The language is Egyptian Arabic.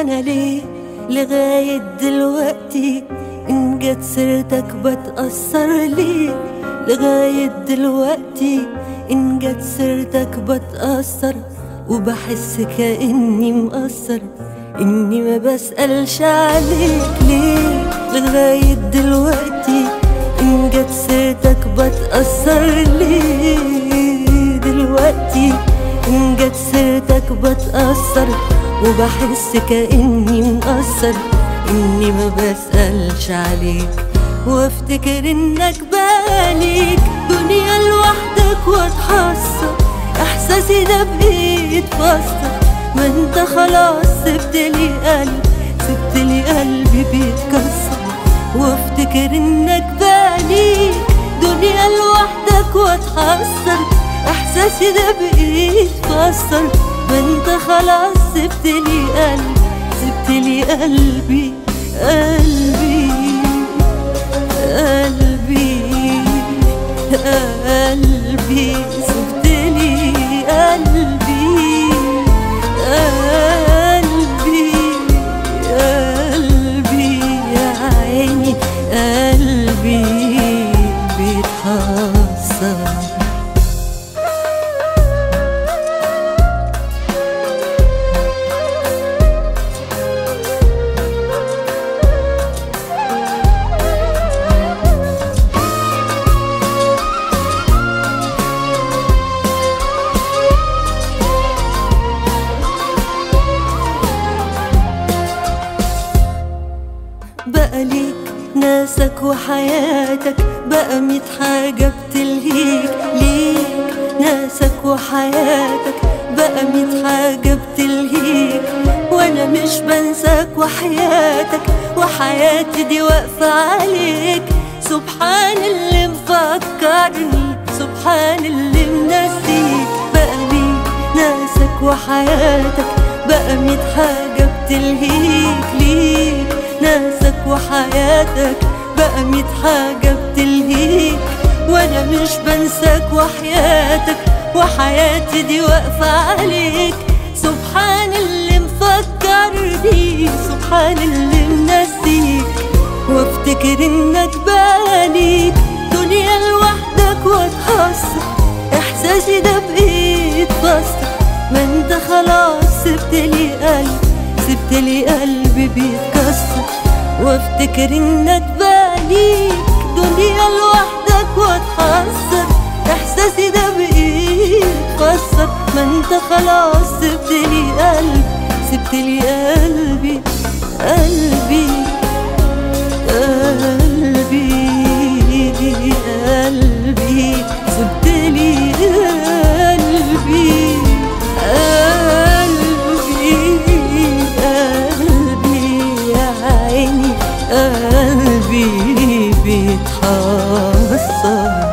انا ليه لغاية دلوقتي ان جت سيرتك بتأثر ليه لغاية دلوقتي ان جت سيرتك بتأثر وبحس كأني مقصر اني ما بسألش عليك ليه لغاية دلوقتي ان جت سيرتك بتأثر ليه دلوقتي ان جت سيرتك بتأثر وبحس كأني مقصر اني ما بسألش عليك وافتكر انك باليك دنيا لوحدك واتحسر احساسي ده بايد فاصلة ما انت خلاص سبت لي قلب سبت لي قلبي بيتكسر وافتكر انك باليك دنيا لوحدك واتحسر احساسي ده بايد فاصل ما انت خلاص سبت لي قلبي سبت لي قلبي قلبي قلبي قلبي سبت لي قلبي قلبي قلبي يا عيني قلبي بيتحسر بقى ليك ناسك وحياتك بقى ميت حاجة بتلهيك ليك ناسك وحياتك بقى ميت حاجة بتلهيك وانا مش بنساك وحياتك وحياتي دي واقفة عليك سبحان اللي مفكرني سبحان اللي منسيك بقى ليك ناسك وحياتك بقى ميت حاجة بتلهيك ليك ناسك وحياتك بقى ميت حاجة بتلهيك وانا مش بنساك وحياتك وحياتي دي واقفة عليك سبحان اللي مفكرني سبحان اللي منسيك وافتكر انك باليك دنيا لوحدك واتحسر احساسي ده بايد فاصلة ما انت خلاص سبت لي قلب سبت لي قلبي بيتكسر وافتكر انك باليك دنيا لوحدك واتحسر احساسي ده بايد فسر ما انت خلاص سبت لي قلب سبت لي قلبي قلبي قلبي قلبي سبت لي قلبي قلبي قلبي يا عيني قلبي بيتحسر